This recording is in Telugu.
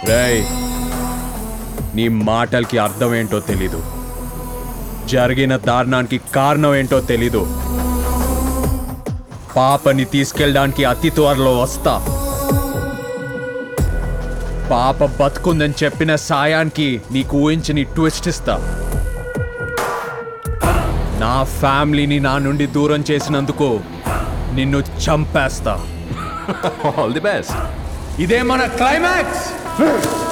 రేయ్ నీ మాటలకి అర్థం ఏంటో తెలీదు జరిగిన దారుణానికి కారణం ఏంటో తెలీదు పాపని తీసుకెళ్ళడానికి అతి త్వరలో వస్తా పాప బతుకుందని చెప్పిన సాయానికి నీకు ఊహించని ట్విస్ట్ ఇస్తా నా ఫ్యామిలీని నా నుండి దూరం చేసినందుకు నిన్ను చంపేస్తా ఆల్ ది బెస్ట్ ఇదే మన క్లైమాక్స్